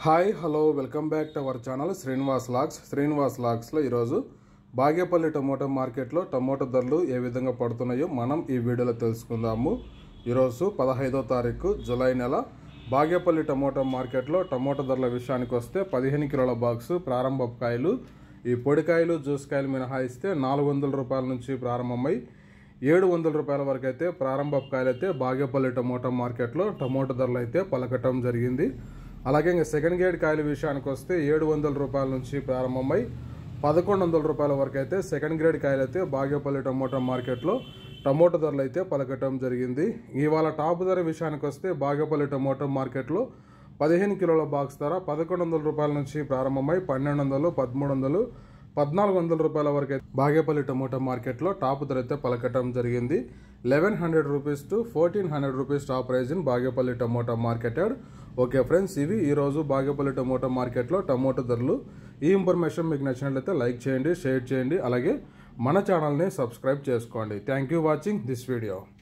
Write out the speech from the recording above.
hi hello welcome back to our channel Srinivas logs Srinivas లాగ్స్లో ఈరోజు Bagepalli tomato మార్కెట్లో టమోటా ధరలు ఏ విధంగా పడుతున్నాయో మనం ఈ వీడియోలో తెలుసుకుందాము ఈరోజు పదహైదో తారీఖు జూలై నెల బాగేపల్లి టమోటా మార్కెట్లో టమోటా ధరల విషయానికి వస్తే పదిహేను కిలోల బాక్స్ ప్రారంభ కాయలు ఈ పొడికాయలు జ్యూస్ కాయలు మినహాయిస్తే నాలుగు వందల రూపాయల నుంచి ప్రారంభమై ఏడు వందల రూపాయల వరకు అయితే ప్రారంభ కాయలు అయితే బాగేపల్లి టమోటా మార్కెట్లో టమోటా ధరలు అయితే పలకటం జరిగింది అలాగే ఇంకా సెకండ్ గ్రేడ్ కాయల విషయానికి వస్తే ఏడు వందల రూపాయల నుంచి ప్రారంభమై పదకొండు వందల రూపాయల వరకు అయితే సెకండ్ గ్రేడ్ కాయలు అయితే బాగేపల్లి టమోటా మార్కెట్లో టమోటా ధరలు అయితే పలకటం జరిగింది ఇవాళ టాప్ ధర విషయానికి వస్తే బాగేపల్లి టమోటా మార్కెట్లో పదిహేను కిలోల బాక్స్ ధర పదకొండు వందల రూపాయల నుంచి ప్రారంభమై పన్నెండు వందలు పదమూడు వందలు పద్నాలుగు వందల రూపాయల వరకు అయితే బాగేపల్లి టమోటా మార్కెట్లో టాప్ ధర అయితే పలకటం జరిగింది eleven hundred rupees to fourteen hundred rupees top price in Bagepalli tomato marketed okay friends ఇవి ఈరోజు బాగేపల్లి టమోటా మార్కెట్లో టమోటా ధరలు ఈ ఇన్ఫర్మేషన్ మీకు నచ్చినట్లయితే లైక్ చేయండి షేర్ చేయండి అలాగే మన ఛానల్ని సబ్స్క్రైబ్ చేసుకోండి thank you watching this video